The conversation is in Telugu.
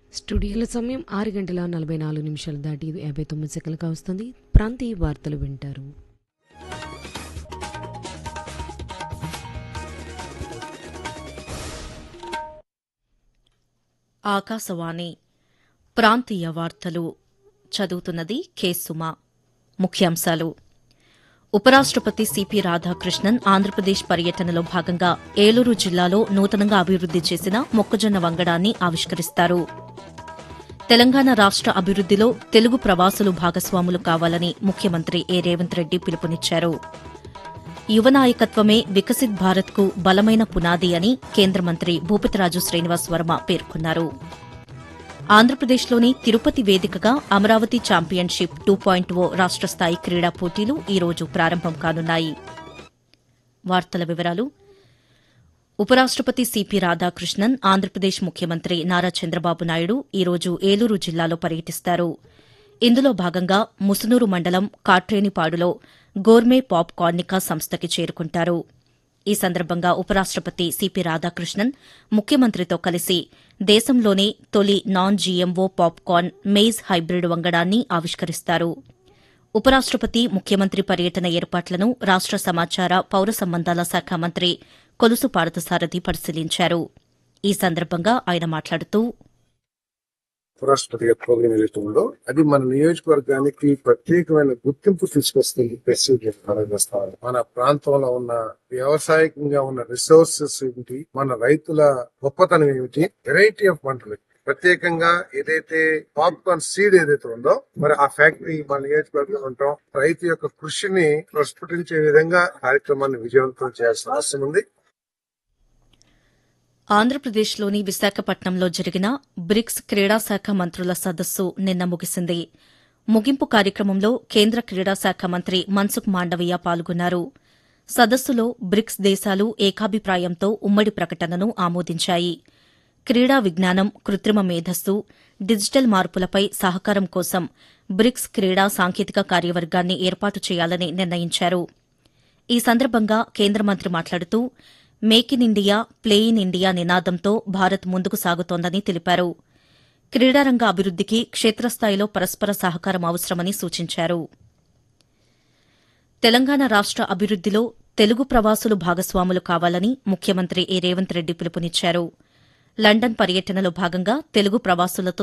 స్టూడియోల సమయం ఆరు గంటల నలభై నాలుగు నిమిషాలు దాటి యాభై తొమ్మిది సెకండ్లుగా వస్తుంది ప్రాంతీయ వార్తలు వింటారు ఆకాశవాణి ప్రాంతీయ వార్తలు చదువుతున్నది కె సుమ ముఖ్యాంశాలు ఉపరాష్టపతి సిపి రాధాకృష్ణన్ ఆంధ్రప్రదేశ్ పర్యటనలో భాగంగా ఏలూరు జిల్లాలో నూతనంగా అభివృద్ది చేసిన మొక్కజొన్న వంగడాన్ని ఆవిష్కరిస్తారు తెలంగాణ రాష్ట అభివృద్దిలో తెలుగు ప్రవాసులు భాగస్వాములు కావాలని ముఖ్యమంత్రి ఏ రేవంత్ రెడ్డి పిలుపునిచ్చారు యువ నాయకత్వమే వికసిత్ భారత్కు బలమైన పునాది అని కేంద్ర మంత్రి భూపతిరాజు శ్రీనివాస్ వర్మ పేర్కొన్నారు ఆంధ్రప్రదేశ్లోని తిరుపతి వేదికగా Amaravati championship two point O రాష్ట స్థాయి క్రీడా పోటీలు ఈ రోజు ప్రారంభం కానున్నాయి వార్తల వివరాలు ఉపరాష్టపతి సిపి రాధాకృష్ణన్ ఆంధ్రప్రదేశ్ ముఖ్యమంత్రి నారా చంద్రబాబు నాయుడు ఈ రోజు ఏలూరు జిల్లాలో పర్యటిస్తారు ఇందులో భాగంగా ముసునూరు మండలం కాట్రేనిపాడులో గోర్మే పాప్ కార్నికా సంస్థకి చేరుకుంటారు ఈ సందర్భంగా ఉపరాష్టపతి సిపి రాధాకృష్ణన్ ముఖ్యమంత్రితో కలిసి దేశంలోనే తొలి non GMO popcorn maize hybrid వంగడాన్ని ఆవిష్కరిస్తారు ఉపరాష్టపతి ముఖ్యమంత్రి పర్యటన ఏర్పాట్లను రాష్ట సమాచార పౌర సంబంధాల శాఖ మంత్రి కొలుసు పార్థసారథి పరిశీలించారు ఈ సందర్భంగా ఆయన మాట్లాడుతూ ఉపరాష్ట్రపతి గారి ప్రోగ్రాం ఏదైతే ఉందో అది మన నియోజకవర్గానికి ప్రత్యేకమైన గుర్తింపు తీసుకొస్తుంది ప్రసిద్ధి చేస్తారు మన ప్రాంతంలో ఉన్న వ్యవసాయకంగా ఉన్న రిసోర్సెస్ ఏమిటి మన రైతుల గొప్పతనం ఏమిటి వెరైటీ ఆఫ్ పంటలు ప్రత్యేకంగా ఏదైతే పాప్కార్న్ సీడ్ ఏదైతే ఉందో మరి ఆ ఫ్యాక్టరీ మన నియోజకవర్గంలో ఉంటాం రైతు యొక్క కృషిని ప్రస్ఫుటించే విధంగా కార్యక్రమాన్ని విజయవంతం చేయాల్సిన అవసరం ఉంది ఆంధ్రప్రదేశ్లోని విశాఖపట్నంలో జరిగిన బ్రిక్స్ క్రీడా శాఖ మంత్రుల సదస్సు నిన్న ముగిసింది ముగింపు కార్యక్రమంలో కేంద్ర క్రీడా శాఖ మంత్రి మన్సుఖ్ మాండవీయ పాల్గొన్నారు సదస్సులో బ్రిక్స్ దేశాలు ఏకాభిప్రాయంతో ఉమ్మడి ప్రకటనను ఆమోదించాయి క్రీడా విజ్ఞానం కృత్రిమ మేధస్సు డిజిటల్ మార్పులపై సహకారం కోసం బ్రిక్స్ క్రీడా సాంకేతిక కార్యవర్గాన్ని ఏర్పాటు చేయాలని నిర్ణయించారు ఈ సందర్భంగా కేంద్ర మంత్రి మాట్లాడుతూ make in India play in India నినాదంతో భారత్ ముందుకు సాగుతోందని తెలిపారు క్రీడారంగ అభివృద్దికి క్షేత్రస్థాయిలో పరస్పర సహకారం అవసరమని సూచించారు తెలంగాణ రాష్ట అభివృద్దిలో తెలుగు ప్రవాసులు భాగస్వాములు కావాలని ముఖ్యమంత్రి ఏ రేవంత్ రెడ్డి పిలుపునిచ్చారు లండన్ పర్యటనలో భాగంగా తెలుగు ప్రవాసులతో